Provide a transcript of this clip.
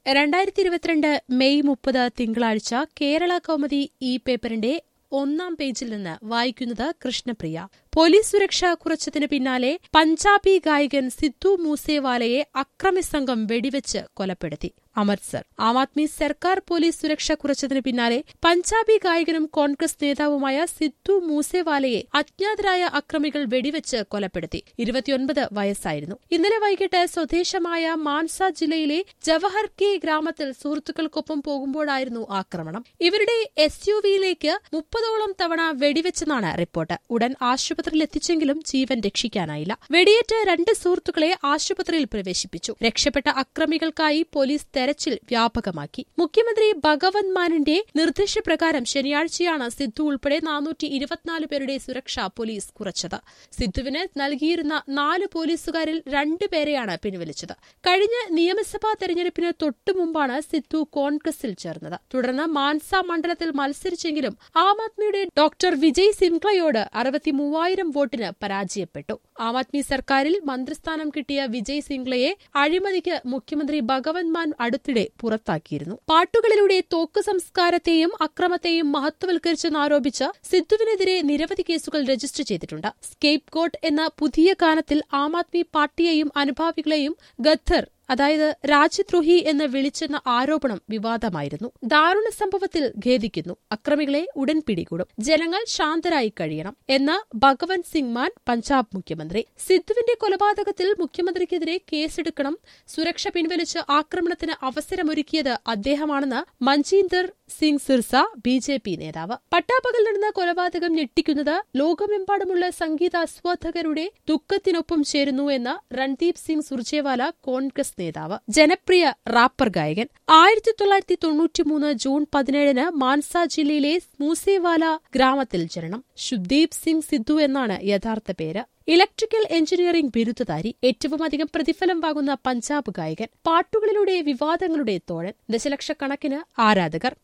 രണ്ടായിരത്തി ഇരുപത്തിരണ്ട് മെയ് മുപ്പത് തിങ്കളാഴ്ച കേരള കൗമുദി ഈ പേപ്പറിന്റെ ഒന്നാം പേജിൽ നിന്ന് വായിക്കുന്നത് കൃഷ്ണപ്രിയ പോലീസ് സുരക്ഷ കുറച്ചതിന് പിന്നാലെ പഞ്ചാബി ഗായകൻ സിദ്ധു മൂസേവാലയെ അക്രമി സംഘം വെടിവെച്ച് കൊലപ്പെടുത്തി അമൃത്സർ ആം ആദ്മി സർക്കാർ പോലീസ് സുരക്ഷ കുറച്ചതിന് പിന്നാലെ പഞ്ചാബി ഗായകനും കോൺഗ്രസ് നേതാവുമായ സിദ്ധു മൂസേവാലയെ അജ്ഞാതരായ അക്രമികൾ വെടിവെച്ച് കൊലപ്പെടുത്തി ഇരുപത്തിയൊൻപത് വയസ്സായിരുന്നു ഇന്നലെ വൈകിട്ട് സ്വദേശമായ മാൻസ ജില്ലയിലെ ജവഹർ കെ ഗ്രാമത്തിൽ സുഹൃത്തുക്കൾക്കൊപ്പം പോകുമ്പോഴായിരുന്നു ആക്രമണം ഇവരുടെ എസ് യു വിയിലേക്ക് മുപ്പതോളം തവണ വെടിവെച്ചെന്നാണ് റിപ്പോർട്ട് ഉടൻ ആശുപത്രിയിലെത്തിച്ചെങ്കിലും ജീവൻ രക്ഷിക്കാനായില്ല വെടിയേറ്റ് രണ്ട് സുഹൃത്തുക്കളെ ആശുപത്രിയിൽ പ്രവേശിപ്പിച്ചു രക്ഷപ്പെട്ട അക്രമികൾക്കായി പോലീസ് തെരച്ചിൽ വ്യാപകമാക്കി മുഖ്യമന്ത്രി ഭഗവത് മാനിന്റെ നിർദ്ദേശപ്രകാരം ശനിയാഴ്ചയാണ് സിദ്ധു ഉൾപ്പെടെ നാനൂറ്റി ഇരുപത്തിനാല് പേരുടെ സുരക്ഷ പോലീസ് കുറച്ചത് സിദ്ധുവിന് നൽകിയിരുന്ന നാല് പോലീസുകാരിൽ രണ്ടുപേരെയാണ് പിൻവലിച്ചത് കഴിഞ്ഞ നിയമസഭാ തെരഞ്ഞെടുപ്പിന് തൊട്ടുമുമ്പാണ് സിദ്ധു കോൺഗ്രസിൽ ചേർന്നത് തുടർന്ന് മാൻസ മണ്ഡലത്തിൽ മത്സരിച്ചെങ്കിലും ആം ആദ്മിയുടെ ഡോക്ടർ വിജയ് സിൻക്ലയോട് അറുപത്തിമൂവായിരം വോട്ടിന് പരാജയപ്പെട്ടു ആം ആദ്മി സർക്കാരിൽ മന്ത്രിസ്ഥാനം കിട്ടിയ വിജയ് സിംഗ്ലയെ അഴിമതിക്ക് മുഖ്യമന്ത്രി ഭഗവത് മാൻ അടുത്തിടെ പുറത്താക്കിയിരുന്നു പാട്ടുകളിലൂടെ തോക്ക് സംസ്കാരത്തെയും അക്രമത്തെയും മഹത്വവൽക്കരിച്ചെന്നാരോപിച്ച് സിദ്ധുവിനെതിരെ നിരവധി കേസുകൾ രജിസ്റ്റർ ചെയ്തിട്ടുണ്ട് സ്കേപ്പ് ഗോട്ട് എന്ന പുതിയ ഗാനത്തിൽ ആം ആദ്മി പാർട്ടിയെയും അനുഭാവികളെയും ഗദ്ദർ അതായത് രാജ്യദ്രോഹി എന്ന് വിളിച്ചെന്ന ആരോപണം വിവാദമായിരുന്നു ദാരുണ സംഭവത്തിൽ ഖേദിക്കുന്നു അക്രമികളെ ഉടൻ പിടികൂടും ജനങ്ങൾ ശാന്തരായി കഴിയണം എന്ന് ഭഗവന്ത് സിംഗ് മാൻ പഞ്ചാബ് മുഖ്യമന്ത്രി സിദ്ധുവിന്റെ കൊലപാതകത്തിൽ മുഖ്യമന്ത്രിക്കെതിരെ കേസെടുക്കണം സുരക്ഷ പിൻവലിച്ച് ആക്രമണത്തിന് അവസരമൊരുക്കിയത് അദ്ദേഹമാണെന്ന് Manjinder Singh Sirsa B J P നേതാവ് പട്ടാപ്പകൽ നടന്ന കൊലപാതകം ഞെട്ടിക്കുന്നത് ലോകമെമ്പാടുമുള്ള സംഗീതാസ്വാദകരുടെ ദുഃഖത്തിനൊപ്പം ചേരുന്നു എന്ന് രൺദീപ് സിംഗ് സുർജേവാല കോൺഗ്രസ് നേതാവ് ജനപ്രിയ റാപ്പർ ഗായകൻ ആയിരത്തി തൊള്ളായിരത്തി തൊണ്ണൂറ്റിമൂന്ന് ജൂൺ പതിനേഴിന് മാൻസ ജില്ലയിലെ മൂസേവാല ഗ്രാമത്തിൽ ജനനം ശുദ്ധീപ് സിംഗ് സിദ്ധു എന്നാണ് യഥാർത്ഥ പേര് ഇലക്ട്രിക്കൽ എഞ്ചിനീയറിംഗ് ബിരുദധാരി ഏറ്റവുമധികം പ്രതിഫലം വാങ്ങുന്ന പഞ്ചാബ് ഗായകൻ പാട്ടുകളിലൂടെ വിവാദങ്ങളുടെ തോഴൻ ദശലക്ഷക്കണക്കിന് ആരാധകർ